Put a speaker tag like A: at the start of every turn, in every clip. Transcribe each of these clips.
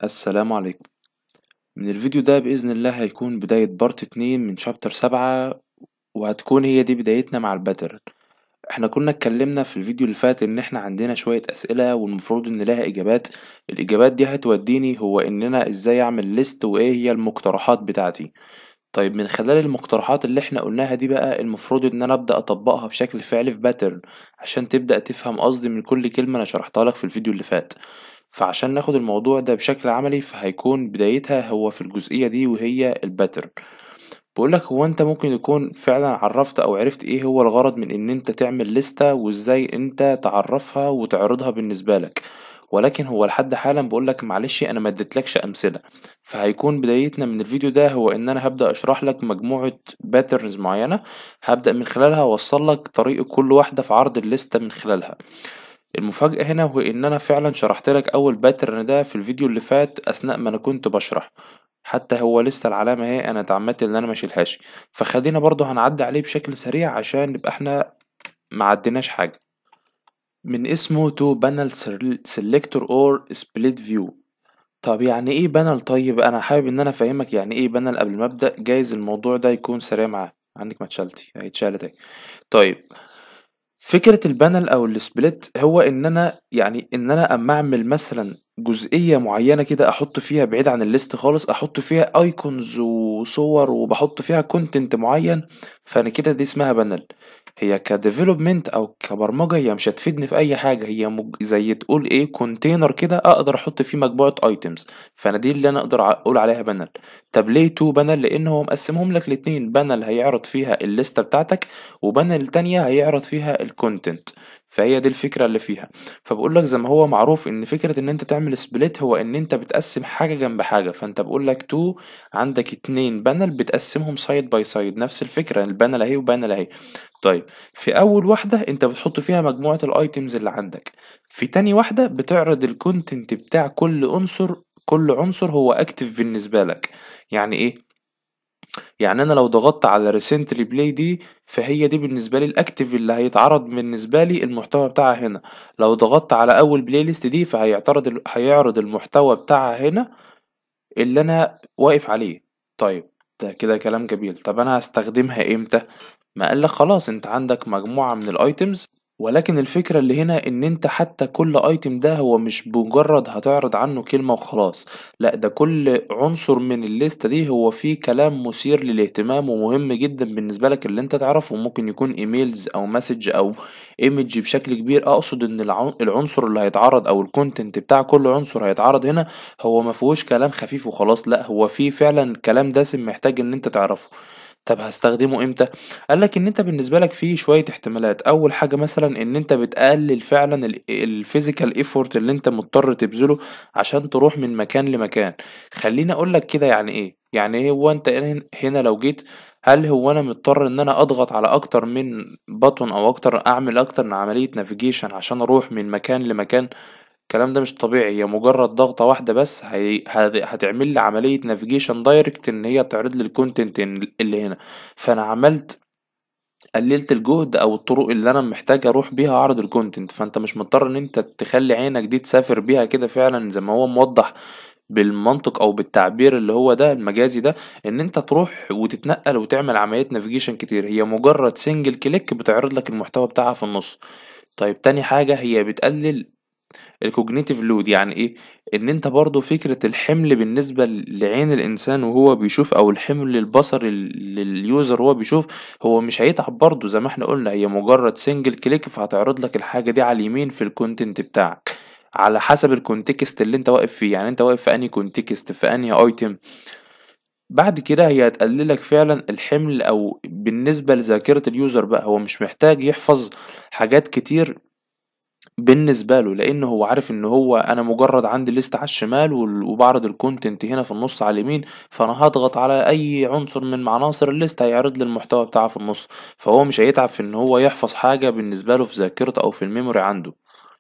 A: السلام عليكم من الفيديو ده بإذن الله هيكون بداية بارت اتنين من شابتر سبعة وهتكون هي دي بدايتنا مع الباترن احنا كنا اتكلمنا في الفيديو اللي فات ان احنا عندنا شوية اسئلة والمفروض ان لها اجابات الاجابات دي هتوديني هو اننا ازاي اعمل ليست وايه هي المقترحات بتاعتي طيب من خلال المقترحات اللي احنا قلناها دي بقى المفروض ان انا ابدا اطبقها بشكل فعلي في باترن عشان تبدا تفهم قصدي من كل كلمه انا شرحتها لك في الفيديو اللي فات فعشان ناخد الموضوع ده بشكل عملي فهيكون بدايتها هو في الجزئيه دي وهي الباترن بقولك هو انت ممكن يكون فعلا عرفت او عرفت ايه هو الغرض من ان انت تعمل لستة وازاي انت تعرفها وتعرضها بالنسبة لك ولكن هو لحد حالا بقولك معلش انا ما اديتلكش امثله فهيكون بدايتنا من الفيديو ده هو ان انا هبدا اشرح لك مجموعه باترنز معينه هبدا من خلالها اوصل لك طريقه كل واحده في عرض الليسته من خلالها المفاجأة هنا هو إن أنا فعلا شرحت لك أول باترن ده في الفيديو اللي فات أثناء ما أنا كنت بشرح حتى هو لسه العلامة اهي أنا اتعمدت إن أنا مشيلهاش فخلينا برضه هنعدي عليه بشكل سريع عشان نبقى احنا معديناش حاجة من اسمه to panel selector or split view طب يعني ايه بانل طيب انا حابب ان انا افهمك يعني ايه بانل قبل ما ابدا جايز الموضوع ده يكون سريع معاك عندك ما اتشالتي هي اتشالت اهي طيب فكرة البانل او السبليت هو ان انا يعني ان انا اما اعمل مثلا جزئية معينة كده احط فيها بعيد عن الليست خالص احط فيها ايكونز وصور وبحط فيها كونتنت معين فانا كده دي اسمها بانل هي كديفلوبمنت او كبرمجة هي مش هتفيدني في اي حاجة هي مج... زي تقول ايه كونتينر كده اقدر احط فيه مجموعة ايتمز فانا دي اللي انا اقدر اقول عليها بانل طب ليه تو بانل لان هو مقسمهم لك الاتنين بانل هيعرض فيها الليستة بتاعتك وبانل تانية هيعرض فيها الكونتنت فهي دي الفكرة اللي فيها فبقول لك زي ما هو معروف ان فكرة ان انت تعمل سبليت هو ان انت بتقسم حاجة جنب حاجة فانت بقول لك تو عندك اتنين بانل بتقسمهم سايد باي سايد نفس الفكرة البانل اهي وبانل اهي طيب في اول واحدة انت بتحط فيها مجموعة الايتمز اللي عندك في تاني واحدة بتعرض الكونتنت بتاع كل عنصر كل عنصر هو اكتف بالنسبة لك يعني ايه يعني انا لو ضغطت على ريسنتلي بلاي دي فهي دي بالنسبه لي الاكتف اللي هيتعرض بالنسبه لي المحتوى بتاعها هنا لو ضغطت على اول بلاي ليست دي فهيعترض هيعرض المحتوى بتاعها هنا اللي انا واقف عليه طيب ده كده كلام جميل طب انا هستخدمها امتى ما قالك خلاص انت عندك مجموعه من الايتمز ولكن الفكرة اللي هنا ان انت حتى كل ايتم ده هو مش بمجرد هتعرض عنه كلمة وخلاص لا ده كل عنصر من الليستة دي هو فيه كلام مثير للاهتمام ومهم جدا بالنسبة لك اللي انت تعرفه ممكن يكون ايميلز او مسج او ايمج بشكل كبير اقصد ان العنصر اللي هيتعرض او الكونتنت بتاع كل عنصر هيتعرض هنا هو مفهوش كلام خفيف وخلاص لا هو فيه فعلا كلام دسم محتاج ان انت تعرفه طب هستخدمه امتى قالك ان انت بالنسبه لك في شويه احتمالات اول حاجه مثلا ان انت بتقلل فعلا الفيزيكال ايفورت اللي انت مضطر تبذله عشان تروح من مكان لمكان خليني اقول لك كده يعني ايه يعني ايه هو انت هنا لو جيت هل هو انا مضطر ان انا اضغط على اكتر من بطن او اكتر اعمل اكتر من عمليه نافيجيشن عشان اروح من مكان لمكان الكلام ده مش طبيعي هي مجرد ضغطة واحدة بس هي هتعمل لي عملية نافيجيشن دايركت ان هي تعرض لي الكونتنت اللي هنا فانا عملت قللت الجهد او الطرق اللي انا محتاج اروح بيها اعرض الكونتنت فانت مش مضطر ان انت تخلي عينك دي تسافر بيها كده فعلا زي ما هو موضح بالمنطق او بالتعبير اللي هو ده المجازي ده ان انت تروح وتتنقل وتعمل عملية نافيجيشن كتير هي مجرد سنجل كليك بتعرض لك المحتوى بتاعها في النص طيب تاني حاجة هي بتقلل الكوجنيتيف لود يعني ايه ان انت برضو فكرة الحمل بالنسبة لعين الانسان وهو بيشوف او الحمل البصري لليوزر وهو بيشوف هو مش هيتعب برضو زي ما احنا قلنا هي مجرد سنجل كليك فهتعرض لك الحاجة دي على اليمين في الكونتنت بتاعك على حسب الكونتكست اللي انت واقف فيه يعني انت واقف في انهي كونتكست في انهي ايتم بعد كده هي هتقللك فعلا الحمل او بالنسبة لذاكرة اليوزر بقى هو مش محتاج يحفظ حاجات كتير بالنسبة له لأن هو عارف إن هو أنا مجرد عندي ليست على الشمال وبعرض الكونتنت هنا في النص على اليمين فأنا هضغط على أي عنصر من عناصر الليست هيعرض لي المحتوى بتاعه في النص فهو مش هيتعب في إن هو يحفظ حاجة بالنسبة له في ذاكرته أو في الميموري عنده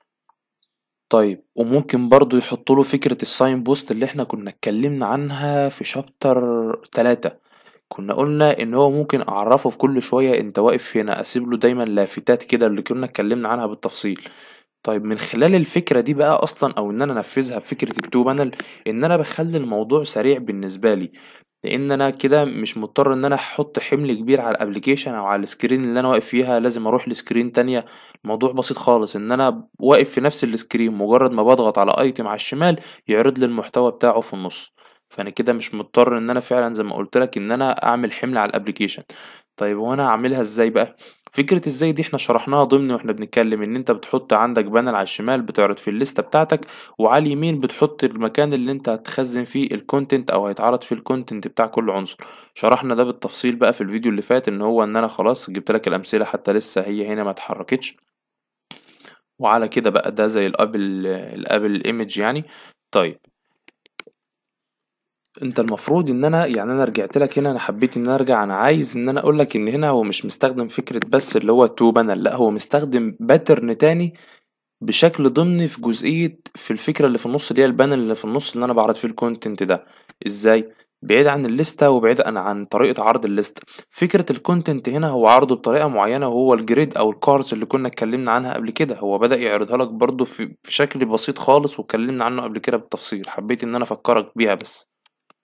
A: طيب وممكن برضو يحطله فكرة الساين بوست اللي احنا كنا اتكلمنا عنها في شابتر تلاتة كنا قلنا ان هو ممكن اعرفه في كل شوية انت واقف هنا اسيب له دايما لافتات كده اللي كنا اتكلمنا عنها بالتفصيل طيب من خلال الفكرة دي بقى أصلًا أو إن أنا أنفذها بفكرة الTwo panel إن أنا باخلّي الموضوع سريع بالنسبة لي، لإن أنا كده مش مضطر إن أنا أحط حمل كبير على الapplication أو على الscreen اللي أنا واقف فيها لازم أروح لscreen تانية، الموضوع بسيط خالص إن أنا واقف في نفس الscreen مجرد ما باضغط على item على الشمال يعرض لي المحتوى بتاعه في النُص، فأنا كده مش مضطر إن أنا فعلًا زي ما قُلت لك إن أنا أعمل حمل على الapplication. طيب هو أنا هاعملها إزاي بقى؟ فكرة إزاي دي إحنا شرحناها ضمن وإحنا بنتكلم إن أنت بتحط عندك panel على الشمال بتعرض فيه الليستة بتاعتك وعلى اليمين بتحط المكان اللي أنت هتخزن فيه الcontent أو هيتعرض فيه الcontent بتاع كل عنصر، شرحنا ده بالتفصيل بقى في الفيديو اللي فات إن هو إن أنا خلاص جبت لك الأمثلة حتى لسه هي هنا ما اتحركتش. وعلى كده بقى ده زي الأبل الأبل image يعني، طيب أنت المفروض إن أنا يعني أنا رجعت لك هنا أنا حبيت إن أنا أرجع أنا عايز إن أنا أقول لك إن هنا هو مش مستخدم فكرة بس اللي هو الTwo panel لأ هو مستخدم pattern تاني بشكل ضمني في جزئية في الفكرة اللي في النُص اللي هي الpanel اللي في النُص اللي أنا باعرض فيه الcontent ده، إزاي؟ بعيد عن الليستة وبعيد عن طريقة عرض الليستة، فكرة الcontent هنا هو عرضه بطريقة معينة وهو الgrid أو الcars اللي كنا اتكلمنا عنها قبل كده، هو بدأ يعرضها لك برضه في في شكل بسيط خالص واتكلمنا عنه قبل كده بالتفصيل، حبيت إن أنا أفكرك بيها بس.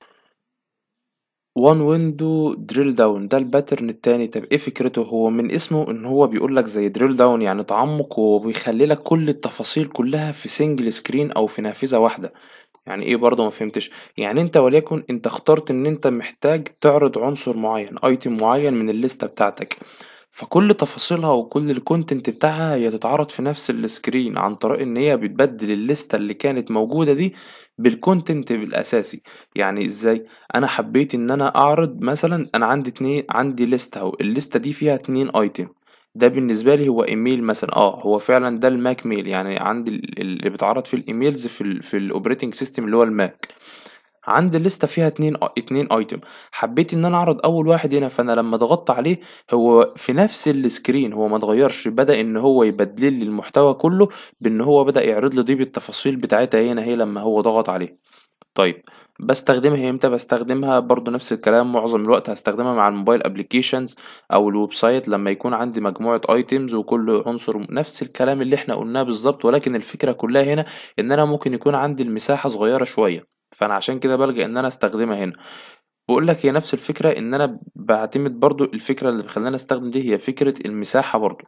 A: one window drill down ده الباترن التاني طب ايه فكرته هو من اسمه ان هو بيقولك زي drill down يعني تعمق وبيخلي لك كل التفاصيل كلها في سنجل سكرين او في نافذة واحدة يعني ايه برضه ما فهمتش يعني انت وليكن انت اخترت ان انت محتاج تعرض عنصر معين ايتم معين من الليستة بتاعتك فكل تفاصيلها وكل الكونتنت بتاعها هي تتعرض في نفس السكرين عن طريق ان هي بتبدل الليستة اللي كانت موجودة دي بالكونتنت الاساسي يعني ازاي انا حبيت ان انا اعرض مثلا انا عندي اتنين عندي لستة اهو الليستة دي فيها اتنين ايتم ده بالنسبة لي هو ايميل مثلا اه هو فعلا ده الماك ميل يعني عندي اللي بيتعرض في الايميلز في ال في الاوبريتنج سيستم اللي هو الماك عندي لستة فيها اتنين اتنين ايتم حبيت ان انا اعرض اول واحد هنا فانا لما ضغطت عليه هو في نفس السكرين هو ما اتغيرش بدأ ان هو يبدل لي المحتوى كله بان هو بدأ يعرض لي دي بالتفاصيل بتاعتها هنا هي لما هو ضغط عليه طيب بستخدمها امتى بستخدمها برضو نفس الكلام معظم الوقت هستخدمها مع الموبايل ابلكيشنز او الويب سايت لما يكون عندي مجموعة ايتمز وكل عنصر نفس الكلام اللي احنا قلناه بالظبط ولكن الفكرة كلها هنا ان انا ممكن يكون عندي المساحة صغيرة شوية فانا عشان كده بلجأ ان انا استخدمها هنا بقول لك هي نفس الفكرة ان انا بعتمد برضو الفكرة اللي بخلينا استخدم دي هي فكرة المساحة برضو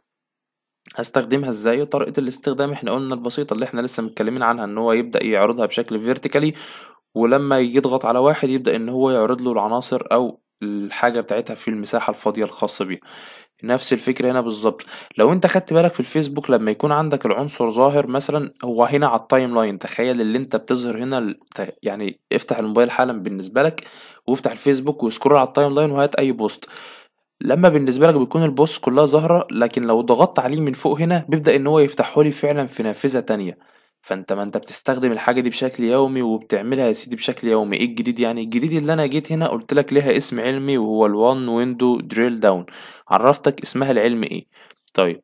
A: هستخدمها ازاي طريقة الاستخدام احنا قلنا البسيطة اللي احنا لسه متكلمين عنها ان هو يبدأ يعرضها بشكل فيرتيكالي ولما يضغط على واحد يبدأ ان هو يعرض له العناصر او الحاجة بتاعتها في المساحة الفاضية الخاصة بيها نفس الفكرة هنا بالظبط لو انت خدت بالك في الفيسبوك لما يكون عندك العنصر ظاهر مثلا هو هنا على التايم لاين تخيل اللي انت بتظهر هنا يعني افتح الموبايل حالا بالنسبة لك وافتح الفيسبوك وسكرول على التايم لاين وهات اي بوست لما بالنسبة لك بيكون البوست كلها ظاهرة لكن لو ضغطت عليه من فوق هنا بيبدأ ان هو يفتحه لي فعلا في نافذة تانية فانت ما انت بتستخدم الحاجة دي بشكل يومي وبتعملها يا سيدي بشكل يومي ايه الجديد يعني الجديد اللي انا جيت هنا قلت لك ليها اسم علمي وهو الوان ويندو دريل داون عرفتك اسمها العلمي ايه طيب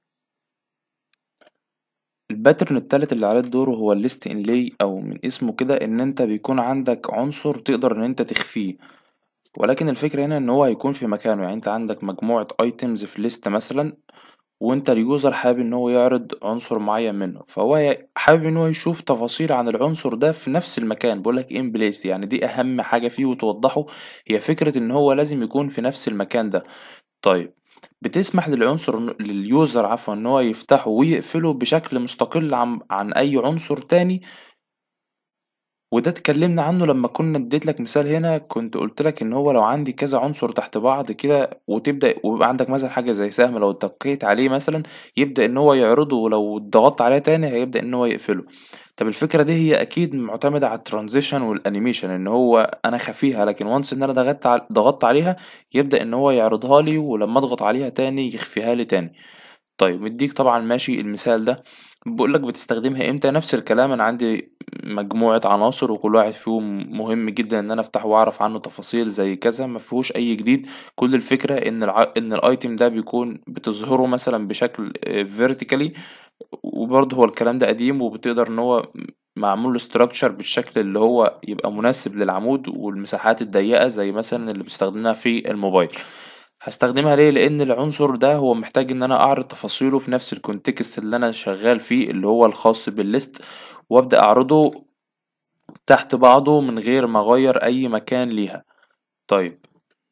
A: الباترن التالت اللي عليه الدور هو الليست انلاي او من اسمه كده ان انت بيكون عندك عنصر تقدر ان انت تخفيه ولكن الفكرة هنا ان هو هيكون في مكانه يعني انت عندك مجموعة ايتمز في ليست مثلا وانت اليوزر حابب ان هو يعرض عنصر معين منه فهو حابب ان هو يشوف تفاصيل عن العنصر ده في نفس المكان بقولك ان بليس يعني دي اهم حاجة فيه وتوضحه هي فكرة ان هو لازم يكون في نفس المكان ده طيب بتسمح للعنصر لليوزر عفوا ان هو يفتحه ويقفله بشكل مستقل عن, عن اي عنصر تاني وده اتكلمنا عنه لما كنا اديت لك مثال هنا كنت قلت لك ان هو لو عندي كذا عنصر تحت بعض كده وتبدا ويبقى عندك مثلا حاجه زي سهم لو اتكيت عليه مثلا يبدا ان هو يعرضه ولو ضغطت عليه تاني هيبدا ان هو يقفله طب الفكره دي هي اكيد معتمده على الترانزيشن والانيميشن ان هو انا خفيها لكن وانس ان انا ضغطت ضغطت عليها يبدا ان هو يعرضها لي ولما اضغط عليها تاني يخفيها لي تاني طيب مديك طبعا ماشي المثال ده بقول لك بتستخدمها امتى نفس الكلام انا عندي مجموعة عناصر وكل واحد فيهم مهم جدا ان انا افتحه واعرف عنه تفاصيل زي كذا مفيهوش اي جديد كل الفكرة ان الع... ان الايتم ده بيكون بتظهره مثلا بشكل فيرتيكالي وبرضه هو الكلام ده قديم وبتقدر ان هو معمول له structure بالشكل اللي هو يبقى مناسب للعمود والمساحات الضيقة زي مثلا اللي بستخدمها في الموبايل هستخدمها ليه لان العنصر ده هو محتاج ان انا اعرض تفاصيله في نفس الكونتكست اللي انا شغال فيه اللي هو الخاص بالليست وابدا اعرضه تحت بعضه من غير ما اغير اي مكان ليها طيب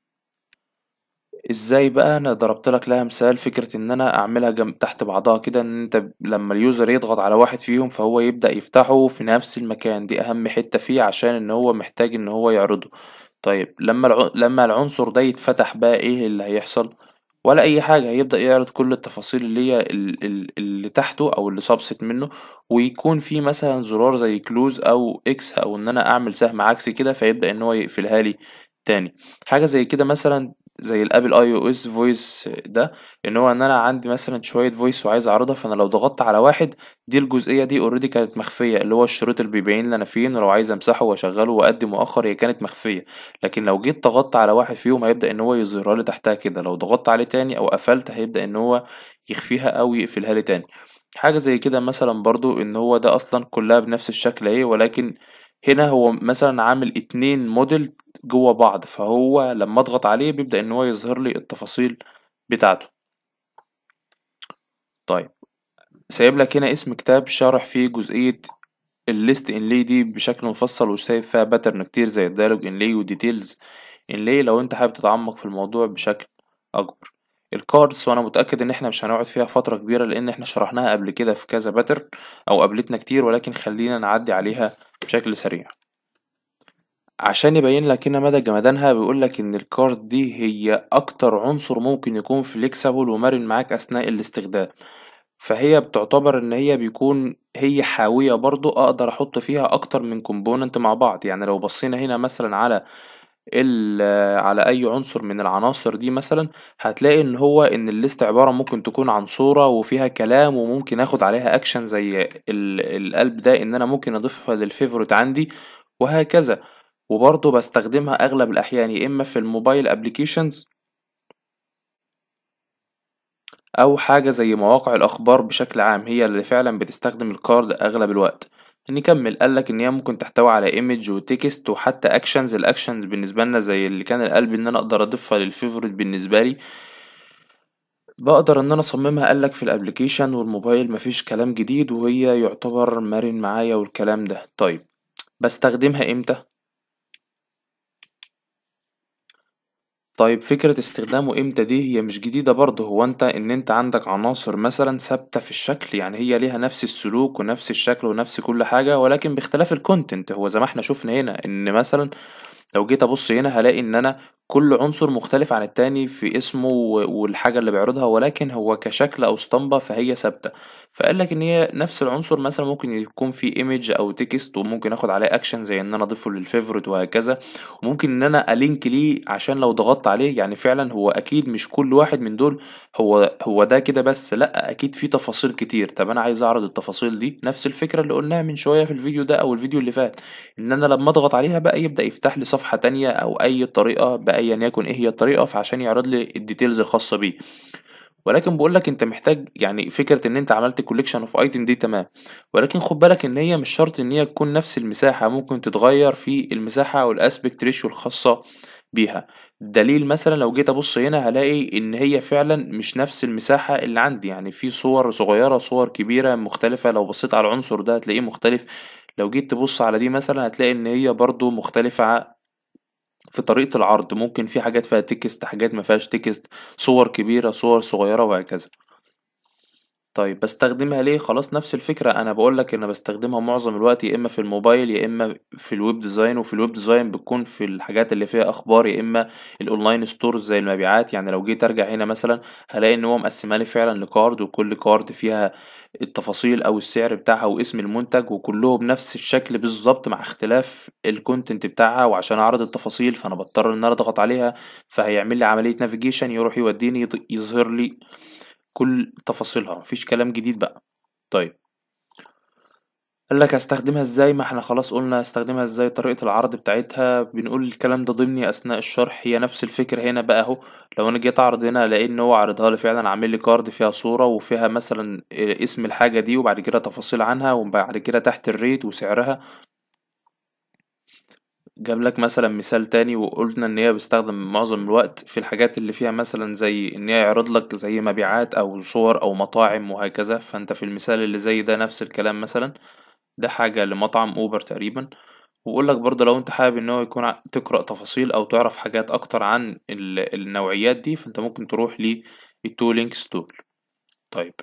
A: ازاي بقى انا ضربت لك لها مثال فكرة ان انا اعملها جنب تحت بعضها كده ان انت لما اليوزر يضغط على واحد فيهم فهو يبدأ يفتحه في نفس المكان دي اهم حتة فيه عشان ان هو محتاج ان هو يعرضه طيب لما الع... لما العنصر ده يتفتح بقى ايه اللي هيحصل ولا اي حاجة هيبدأ يعرض كل التفاصيل اللي هي ال- ال- اللي تحته او اللي سبست منه ويكون في مثلا زرار زي كلوز او اكس او ان انا اعمل سهم عكسي كده فيبدأ ان هو يقفلها لي تاني حاجة زي كده مثلا زي الابل اي او اس فويس ده ان هو ان انا عندي مثلا شويه فويس وعايز اعرضها فانا لو ضغطت على واحد دي الجزئيه دي اوريدي كانت مخفيه اللي هو الشريط اللي بيبين لي انا فين ولو عايز امسحه واشغله واقدم واخر هي كانت مخفيه لكن لو جيت ضغطت على واحد فيهم هيبدا ان هو يظهرها لي تحتها كده لو ضغطت عليه تاني او قفلت هيبدا ان هو يخفيها او يقفلها لي تاني حاجه زي كده مثلا برضو ان هو ده اصلا كلها بنفس الشكل اهي ولكن هنا هو مثلا عامل اتنين موديل جوه بعض فهو لما اضغط عليه بيبدأ ان هو يظهر لي التفاصيل بتاعته طيب سايب لك هنا اسم كتاب شارح فيه جزئية الليست انلي دي بشكل مفصل وسايب فيها باترن كتير زي الديالوج انلي وديتيلز انلي لو انت حابب تتعمق في الموضوع بشكل اكبر الكاردز وانا متأكد ان احنا مش هنقعد فيها فترة كبيرة لان احنا شرحناها قبل كده في كذا باترن او قابلتنا كتير ولكن خلينا نعدي عليها بشكل سريع عشان يبين لك هنا مدى جمدانها بيقول لك ان الكارد دي هي اكتر عنصر ممكن يكون فليكسبل ومرن معاك اثناء الاستخدام فهي بتعتبر ان هي بيكون هي حاوية برضو اقدر احط فيها اكتر من كومبوننت مع بعض يعني لو بصينا هنا مثلا على ال على اي عنصر من العناصر دي مثلا هتلاقي ان هو ان الليست عبارة ممكن تكون عن صورة وفيها كلام وممكن اخد عليها اكشن زي ال- القلب ده ان انا ممكن اضيفها للفيفوريت عندي وهكذا وبرضه بستخدمها اغلب الاحيان يا اما في الموبايل ابليكيشنز او حاجة زي مواقع الاخبار بشكل عام هي اللي فعلا بتستخدم الكارد اغلب الوقت نكمل قالك ان هي ممكن تحتوي على ايمج وتكست وحتى اكشنز الاكشنز بالنسبه لنا زي اللي كان القلب ان انا اقدر اضيفها للفيفوريت بالنسبه لي بقدر ان انا اصممها قالك في الابليكيشن والموبايل مفيش كلام جديد وهي يعتبر مرن معايا والكلام ده طيب بستخدمها امتى طيب فكرة استخدامه امتى دي هي مش جديدة برضه هو انت ان انت عندك عناصر مثلا ثابتة في الشكل يعني هي ليها نفس السلوك ونفس الشكل ونفس كل حاجة ولكن باختلاف الكونتنت هو زي ما احنا شفنا هنا ان مثلا لو جيت ابص هنا هلاقي ان انا كل عنصر مختلف عن التاني في اسمه و- والحاجة اللي بيعرضها ولكن هو كشكل او اسطمبة فهي ثابتة فقال لك ان هي نفس العنصر مثلا ممكن يكون فيه ايمج او تكست وممكن اخد عليه اكشن زي ان انا اضيفه للفيفوريت وهكذا وممكن ان انا الينك ليه عشان لو ضغطت عليه يعني فعلا هو اكيد مش كل واحد من دول هو هو ده كده بس لا اكيد في تفاصيل كتير طب انا عايز اعرض التفاصيل دي نفس الفكرة اللي قلناها من شوية في الفيديو ده او الفيديو اللي فات ان انا لما اضغط عليها بقى يبدأ يفتح لي صفحة تانية او اي طريقة بايا يكن ايه هي الطريقة فعشان يعرض لي الديتيلز الخاصة بيه ولكن بقول لك انت محتاج يعني فكرة ان انت عملت كوليكشن اوف ايتم دي تمام ولكن خد بالك ان هي مش شرط ان هي تكون نفس المساحة ممكن تتغير في المساحة او الاسبكت ريشيو الخاصة بيها دليل مثلا لو جيت ابص هنا هلاقي ان هي فعلا مش نفس المساحة اللي عندي يعني في صور صغيرة صور كبيرة مختلفة لو بصيت على العنصر ده هتلاقيه مختلف لو جيت تبص على دي مثلا هتلاقي ان هي برضو مختلفة في طريقة العرض ممكن في حاجات فيها تكست حاجات ما فيهاش تكست صور كبيرة صور صغيرة وهكذا طيب بستخدمها ليه خلاص نفس الفكرة انا بقولك انا بستخدمها معظم الوقت يا اما في الموبايل يا اما في الويب ديزاين وفي الويب ديزاين بتكون في الحاجات اللي فيها اخبار يا اما الاونلاين ستورز زي المبيعات يعني لو جيت ارجع هنا مثلا هلاقي ان هو مقسمها لي فعلا لكارد وكل كارد فيها التفاصيل او السعر بتاعها واسم المنتج وكلهم بنفس الشكل بالظبط مع اختلاف الكونتنت بتاعها وعشان اعرض التفاصيل فانا بضطر ان انا اضغط عليها فهيعمل لي عملية نافيجيشن يروح يوديني يض- يظهر لي كل تفاصيلها مفيش كلام جديد بقى طيب قال لك هستخدمها ازاي ما احنا خلاص قلنا هستخدمها ازاي طريقة العرض بتاعتها بنقول الكلام ده ضمني اثناء الشرح هي نفس الفكرة هنا بقى اهو لو انا جيت اعرض هنا الاقي ان هو عرضها لي فعلا عامل لي كارد فيها صورة وفيها مثلا اسم الحاجة دي وبعد كده تفاصيل عنها وبعد كده تحت الريت وسعرها جاب لك مثلا مثال تاني وقلنا ان هي بيستخدم معظم الوقت في الحاجات اللي فيها مثلا زي ان هي يعرض لك زي مبيعات او صور او مطاعم وهكذا فانت في المثال اللي زي ده نفس الكلام مثلا ده حاجة لمطعم اوبر تقريبا وأقول لك برضه لو انت حابب ان هو يكون ع- تقرأ تفاصيل او تعرف حاجات اكتر عن ال- النوعيات دي فانت ممكن تروح للتو لينكس دول طيب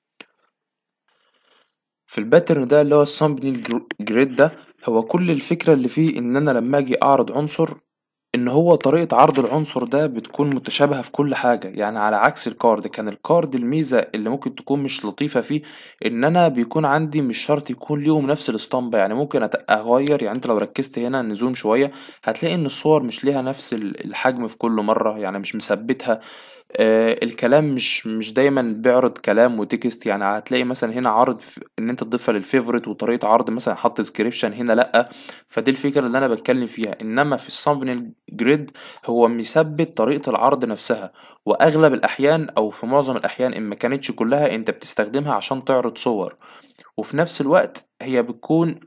A: في الباترن ده اللي هو السامبنيل جريد ده هو كل الفكرة اللي فيه ان انا لما اجي اعرض عنصر ان هو طريقة عرض العنصر ده بتكون متشابهة في كل حاجة يعني على عكس الكارد كان الكارد الميزة اللي ممكن تكون مش لطيفة فيه ان انا بيكون عندي مش شرط يكون ليهم نفس الاسطمبة يعني ممكن أت- اغير يعني انت لو ركزت هنا نزوم شوية هتلاقي ان الصور مش ليها نفس ال- الحجم في كل مرة يعني مش مثبتها آه الكلام مش مش دايما بيعرض كلام وتكست يعني هتلاقي مثلا هنا عرض ف- ان انت تضيفها للفيفوريت وطريقة عرض مثلا حط ديسكريبشن هنا لأ فدي الفكرة اللي انا بتكلم فيها انما في السامبنيل جريد هو مثبت طريقة العرض نفسها واغلب الاحيان او في معظم الاحيان ان ما كانتش كلها انت بتستخدمها عشان تعرض صور وفي نفس الوقت هي بتكون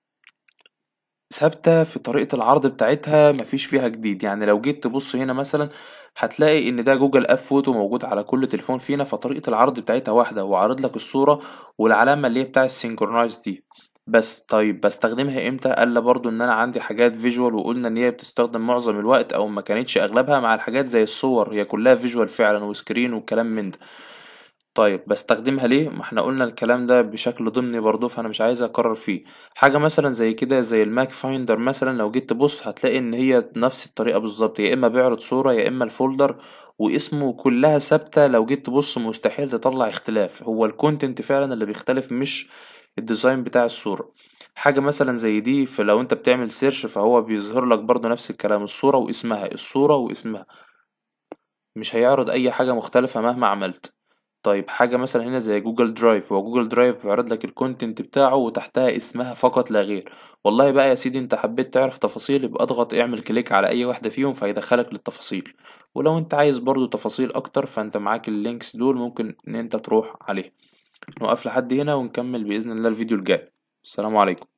A: ثابتة في طريقة العرض بتاعتها مفيش فيها جديد يعني لو جيت تبص هنا مثلا هتلاقي ان ده جوجل اب فوتو موجود على كل تليفون فينا فطريقة العرض بتاعتها واحدة هو عارض لك الصورة والعلامة اللي هي بتاع السينكرونايز دي بس طيب بستخدمها امتى قال برضو ان انا عندي حاجات فيجوال وقلنا ان هي بتستخدم معظم الوقت او ما كانتش اغلبها مع الحاجات زي الصور هي كلها فيجوال فعلا وسكرين وكلام من ده طيب بستخدمها ليه ما احنا قلنا الكلام ده بشكل ضمني برضه فانا مش عايز اكرر فيه حاجه مثلا زي كده زي الماك فايندر مثلا لو جيت تبص هتلاقي ان هي نفس الطريقه بالظبط يا اما بيعرض صوره يا اما الفولدر واسمه كلها ثابته لو جيت تبص مستحيل تطلع اختلاف هو الكونتنت فعلا اللي بيختلف مش الديزاين بتاع الصوره حاجه مثلا زي دي فلو انت بتعمل سيرش فهو بيظهر لك برضه نفس الكلام الصوره واسمها الصوره واسمها مش هيعرض اي حاجه مختلفه مهما عملت طيب حاجة مثلا هنا زي جوجل درايف هو جوجل درايف بيعرض لك الكونتنت بتاعه وتحتها اسمها فقط لا غير والله بقى يا سيدي انت حبيت تعرف تفاصيل يبقى اضغط اعمل كليك على اي واحدة فيهم فيدخلك للتفاصيل ولو انت عايز برضو تفاصيل اكتر فانت معاك اللينكس دول ممكن ان انت تروح عليه نوقف لحد هنا ونكمل بإذن الله الفيديو الجاي السلام عليكم